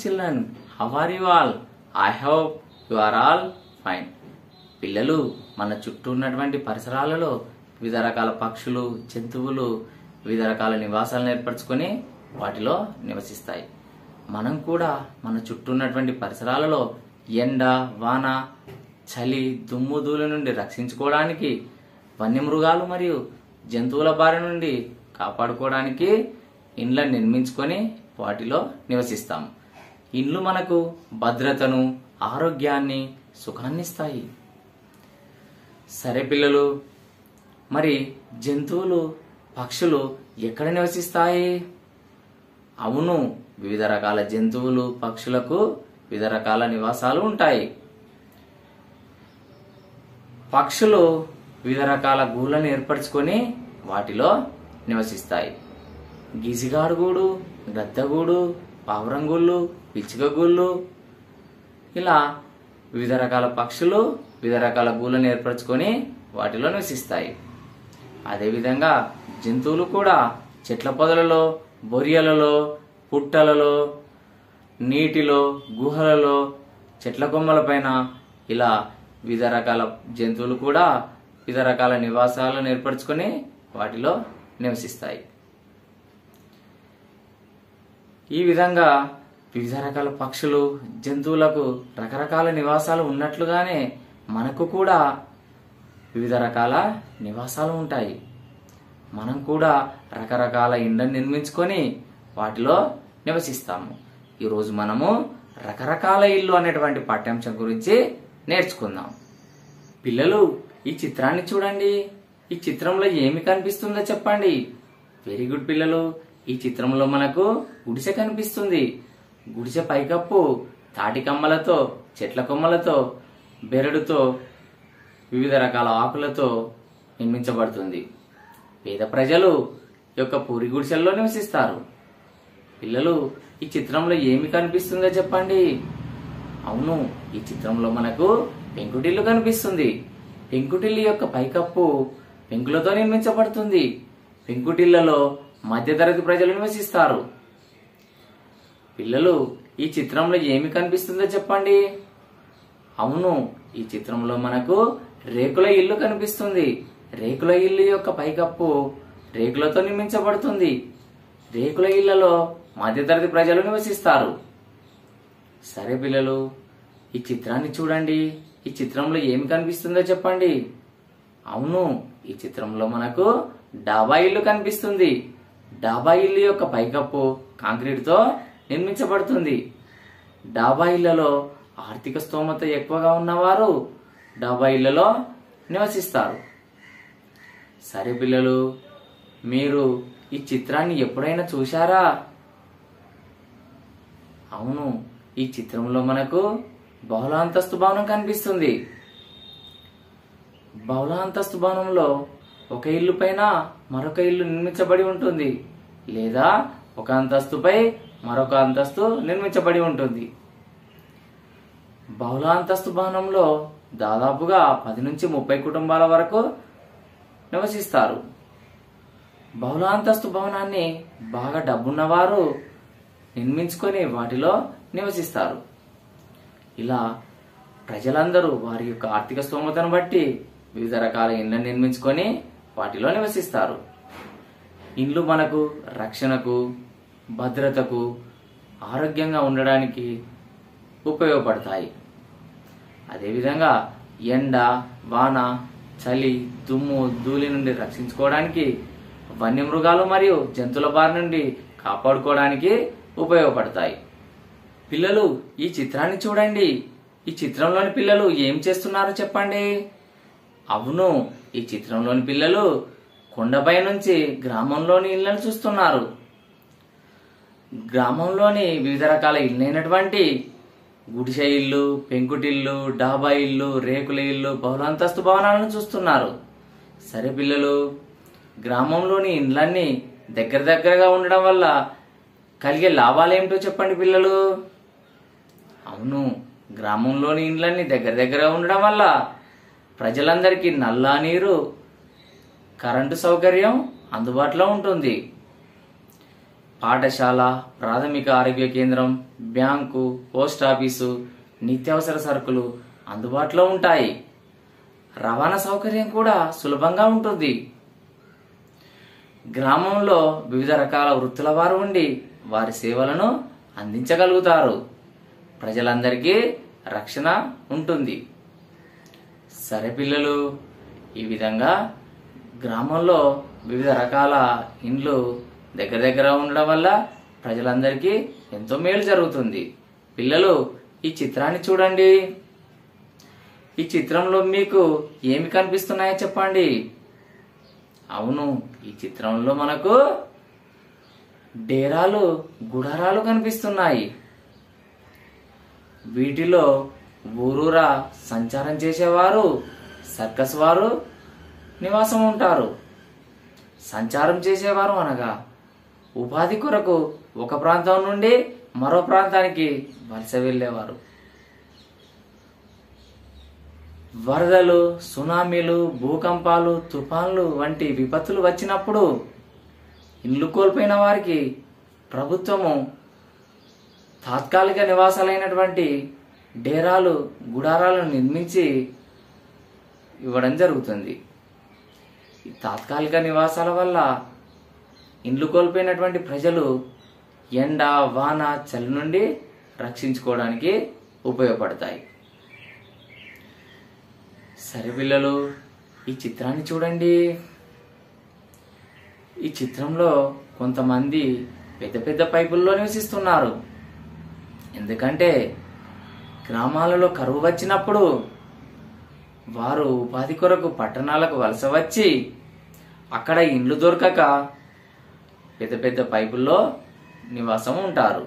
children how are you all I hope you are all fine పిల్లలు మన చుట్టూ ఉన్నటువంటి పరిసరాలలో వివిధ రకాల పక్షులు జంతువులు వివిధ రకాల నివాసాలను ఏర్పరచుకొని వాటిలో నివసిస్తాయి మనం కూడా మన చుట్టూ ఉన్నటువంటి పరిసరాలలో ఎండ వాన చలి దుమ్ము ధూళి నుండి రక్షించుకోవడానికి వన్యమృగాలు మరియు జంతువుల బారి నుండి కాపాడుకోవడానికి ఇండ్లను నిర్మించుకొని వాటిలో నివసిస్తాము ఇండ్లు మనకు భద్రతను ఆరోగ్యాన్ని సుఖాన్ని ఇస్తాయి సరే పిల్లలు మరి జంతువులు పక్షులు ఎక్కడ నివసిస్తాయి అవును వివిధ రకాల జంతువులు పక్షులకు వివిధ రకాల నివాసాలు ఉంటాయి పక్షులు వివిధ రకాల గూళ్ళను ఏర్పరచుకొని వాటిలో నివసిస్తాయి గిజిగాడుగూడు గద్దగూడు పావురంగుళ్ళు పిచ్చుకగూళ్ళు ఇలా వివిధ రకాల పక్షులు వివిధ రకాల గూళ్ళను ఏర్పరచుకొని వాటిలో నివసిస్తాయి అదేవిధంగా జంతువులు కూడా చెట్ల పొదలలో బొరియలలో పుట్టలలో నీటిలో గుహలలో చెట్ల కొమ్మలపైన ఇలా వివిధ రకాల జంతువులు కూడా వివిధ రకాల నివాసాలను ఏర్పరచుకొని వాటిలో నివసిస్తాయి ఈ విధంగా వివిధ రకాల పక్షులు జంతువులకు రకరకాల నివాసాలు ఉన్నట్లుగానే మనకు కూడా వివిధ రకాల నివాసాలు ఉంటాయి మనం కూడా రకరకాల ఇండ్లను నిర్మించుకొని వాటిలో నివసిస్తాము ఈరోజు మనము రకరకాల ఇల్లు అనేటువంటి పాఠ్యాంశం గురించి నేర్చుకుందాం పిల్లలు ఈ చిత్రాన్ని చూడండి ఈ చిత్రంలో ఏమి కనిపిస్తుందో చెప్పండి వెరీ గుడ్ పిల్లలు ఈ చిత్రంలో మనకు గుడిసె కనిపిస్తుంది గుడిసె పైకప్పు తాటి కమ్మలతో చెట్ల కొమ్మలతో బెరడుతో వివిధ రకాల ఆకులతో నిర్మించబడుతుంది పేద ప్రజలు ఈ యొక్క పూరి గుడిసెల్లో నివసిస్తారు పిల్లలు ఈ చిత్రంలో ఏమి కనిపిస్తుందో చెప్పండి అవును ఈ చిత్రంలో మనకు పెంకుటిల్లు కనిపిస్తుంది పెంకుటిల్లు యొక్క పైకప్పు పెంకులతో నిర్మించబడుతుంది పెంకుటిల్లలో మధ్యతరగతి ప్రజలు నివసిస్తారు పిల్లలు ఈ చిత్రంలో ఏమి కనిపిస్తుందో చెప్పండి అవును ఈ చిత్రంలో మనకు రేకుల ఇల్లు కనిపిస్తుంది రేకుల ఇల్లు యొక్క పైకప్పు రేకులతో నిర్మించబడుతుంది రేకుల ఇళ్లలో మధ్యతరగతి ప్రజలు నివసిస్తారు సరే పిల్లలు ఈ చిత్రాన్ని చూడండి ఈ చిత్రంలో ఏమి కనిపిస్తుందో చెప్పండి అవును ఈ చిత్రంలో మనకు డాబా ఇల్లు కనిపిస్తుంది డాబా ఇల్లు యొక్క పైకప్పు కాంక్రీట్తో నిర్మించబడుతుంది డాబా ఇళ్లలో ఆర్థిక స్తోమత ఎక్కువగా ఉన్నవారు డాబా ఇళ్లలో నివసిస్తారు సరే పిల్లలు మీరు ఈ చిత్రాన్ని ఎప్పుడైనా చూశారా అవును ఈ చిత్రంలో మనకు బహుళాంతస్తు భవనం కనిపిస్తుంది బహుళాంతస్తు భవనంలో ఒక ఇల్లు పైన మరొక ఇల్లు నిర్మించబడి ఉంటుంది లేదా ఒక అంతస్తుపై మరొక అంతస్తు నిర్మించబడి ఉంటుంది బహుళ అంతస్తు భవనంలో దాదాపుగా పది నుంచి ముప్పై కుటుంబాల వరకు నివసిస్తారు బహుళ అంతస్తు భవనాన్ని బాగా డబ్బున్నవారు నిర్మించుకొని వాటిలో నివసిస్తారు ఇలా ప్రజలందరూ వారి యొక్క ఆర్థిక స్తోమతను బట్టి వివిధ రకాల ఇండ్లను నిర్మించుకొని వాటిలో నివసిస్తారు ఇండ్లు మనకు రక్షణకు భద్రతకు ఆరోగ్యంగా ఉండడానికి ఉపయోగపడతాయి అదేవిధంగా ఎండ వాన చలి దుమ్ము ధూళి నుండి రక్షించుకోవడానికి వన్యమృగాలు మరియు జంతువుల బారి నుండి కాపాడుకోవడానికి ఉపయోగపడతాయి పిల్లలు ఈ చిత్రాన్ని చూడండి ఈ చిత్రంలోని పిల్లలు ఏం చేస్తున్నారో చెప్పండి అవును ఈ చిత్రంలోని పిల్లలు కొండపై నుంచి గ్రామంలోని ఇళ్లను చూస్తున్నారు గ్రామంలోని వివిధ రకాల ఇళ్ళైనటువంటి గుడిసె ఇల్లు పెంకుటిల్లు డాబా ఇల్లు రేకుల ఇల్లు బహుళంతస్తు భవనాలను చూస్తున్నారు సరే పిల్లలు గ్రామంలోని ఇండ్లన్నీ దగ్గర దగ్గరగా ఉండడం వల్ల కలిగే లాభాలు ఏమిటో చెప్పండి పిల్లలు అవును గ్రామంలోని ఇండ్లన్నీ దగ్గర దగ్గర ఉండడం వల్ల ప్రజలందరికీ నల్లా నీరు కరెంటు సౌకర్యం అందుబాటులో ఉంటుంది పాఠశాల ప్రాథమిక ఆరోగ్య కేంద్రం బ్యాంకు పోస్ట్ ఆఫీసు నిత్యావసర సరుకులు అందుబాటులో ఉంటాయి రవాణా సౌకర్యం కూడా సులభంగా ఉంటుంది గ్రామంలో వివిధ రకాల వృత్తుల వారు ఉండి వారి సేవలను అందించగలుగుతారు ప్రజలందరికీ రక్షణ ఉంటుంది సరే పిల్లలు ఈ విధంగా గ్రామంలో వివిధ రకాల ఇండ్లు దగ్గర దగ్గర ఉండడం వల్ల ప్రజలందరికీ ఎంతో మేలు జరుగుతుంది పిల్లలు ఈ చిత్రాన్ని చూడండి ఈ చిత్రంలో మీకు ఏమి కనిపిస్తున్నాయో చెప్పండి అవును ఈ చిత్రంలో మనకు డేరాలు గుడారాలు కనిపిస్తున్నాయి వీటిలో ఊరూరా సంచారం చేసేవారు సర్కస్ వారు నివాసం ఉంటారు సంచారం చేసేవారు అనగా ఉపాధి కొరకు ఒక ప్రాంతం నుండి మరో ప్రాంతానికి వలస వెళ్ళేవారు వరదలు సునామీలు భూకంపాలు తుఫాన్లు వంటి విపత్తులు వచ్చినప్పుడు ఇల్లు కోల్పోయిన వారికి ప్రభుత్వము తాత్కాలిక నివాసాలైనటువంటి డేరాలు గుడారాలను నిర్మించి ఇవ్వడం జరుగుతుంది ఈ తాత్కాలిక నివాసాల వల్ల ఇండ్లు కోల్పోయినటువంటి ప్రజలు ఎండ వాన చలి నుండి రక్షించుకోవడానికి ఉపయోగపడతాయి సరే పిల్లలు ఈ చిత్రాన్ని చూడండి ఈ చిత్రంలో కొంతమంది పెద్ద పెద్ద పైపుల్లో నివసిస్తున్నారు ఎందుకంటే గ్రామాలలో కరువు వచ్చినప్పుడు వారు ఉపాధి కొరకు పట్టణాలకు వలస వచ్చి అక్కడ ఇండ్లు దొరకక పెద్ద పెద్ద పైపుల్లో నివాసం ఉంటారు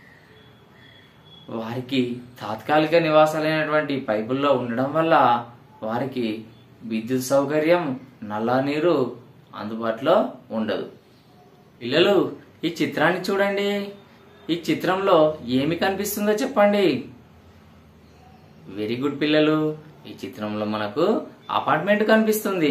వారికి తాత్కాలిక నివాసాలైనటువంటి పైపుల్లో ఉండడం వల్ల వారికి విద్యుత్ సౌకర్యం నల్లా నీరు అందుబాటులో ఉండదు పిల్లలు ఈ చిత్రాన్ని చూడండి ఈ చిత్రంలో ఏమి కనిపిస్తుందో చెప్పండి వెరీ గుడ్ పిల్లలు ఈ చిత్రంలో మనకు అపార్ట్మెంట్ కనిపిస్తుంది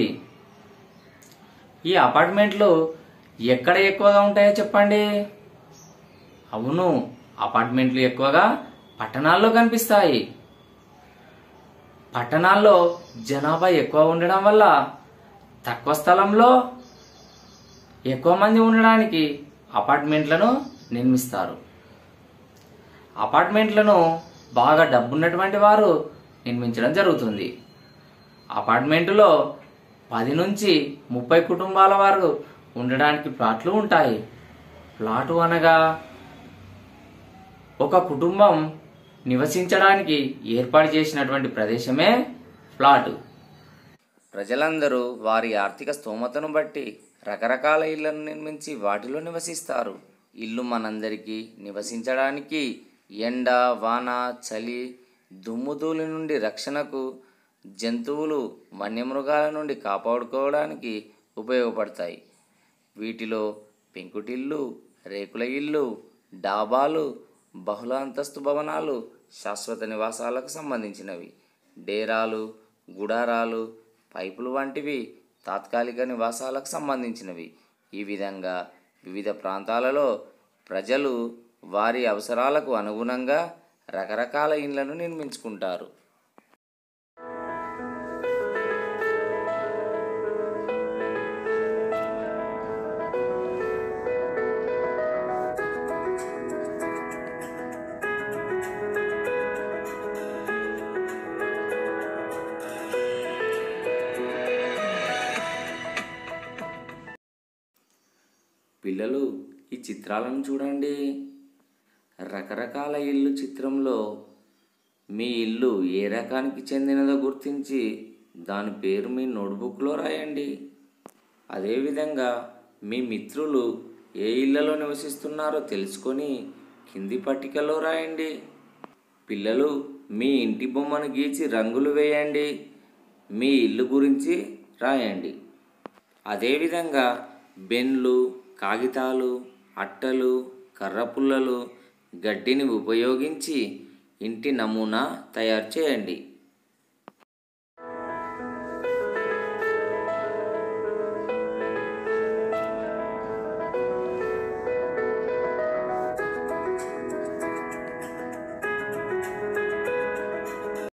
ఈ అపార్ట్మెంట్లు ఎక్కడ ఎక్కువగా ఉంటాయో చెప్పండి అవును అపార్ట్మెంట్లు ఎక్కువగా పట్టణాల్లో కనిపిస్తాయి పట్టణాల్లో జనాభా ఎక్కువ ఉండడం వల్ల తక్కువ స్థలంలో ఎక్కువ మంది ఉండడానికి అపార్ట్మెంట్లను నిర్మిస్తారు అపార్ట్మెంట్లను బాగా డబ్బున్నటువంటి వారు నిర్మించడం జరుగుతుంది అపార్ట్మెంటులో పది నుంచి ముప్పై కుటుంబాల వారు ఉండడానికి ప్లాట్లు ఉంటాయి ప్లాటు అనగా ఒక కుటుంబం నివసించడానికి ఏర్పాటు చేసినటువంటి ప్రదేశమే ఫ్లాట్ ప్రజలందరూ వారి ఆర్థిక స్తోమతను బట్టి రకరకాల ఇళ్లను నిర్మించి వాటిలో నివసిస్తారు ఇల్లు మనందరికీ నివసించడానికి ఎండ వాన చలి దుమ్ముధూళి నుండి రక్షణకు జంతువులు వన్యమృగాల నుండి కాపాడుకోవడానికి ఉపయోగపడతాయి వీటిలో పెంకుటిల్లు రేకుల ఇల్లు డాబాలు బహుళ అంతస్తు భవనాలు శాశ్వత నివాసాలకు సంబంధించినవి డేరాలు గుడారాలు పైపులు వంటివి తాత్కాలిక నివాసాలకు సంబంధించినవి ఈ విధంగా వివిధ ప్రాంతాలలో ప్రజలు వారి అవసరాలకు అనుగుణంగా రకరకాల ఇండ్లను నిర్మించుకుంటారు పిల్లలు ఈ చిత్రాలను చూడండి రకరకాల ఇల్లు చిత్రంలో మీ ఇల్లు ఏ రకానికి చెందినదో గుర్తించి దాని పేరు మీ నోట్బుక్లో రాయండి అదేవిధంగా మీ మిత్రులు ఏ ఇళ్లలో నివసిస్తున్నారో తెలుసుకొని కింది పట్టికలో రాయండి పిల్లలు మీ ఇంటి బొమ్మను గీచి రంగులు వేయండి మీ ఇల్లు గురించి రాయండి అదేవిధంగా బెన్లు కాగితాలు అట్టలు కర్రపుల్లలు గడ్డిని ఉపయోగించి ఇంటి నమూనా తయారు చేయండి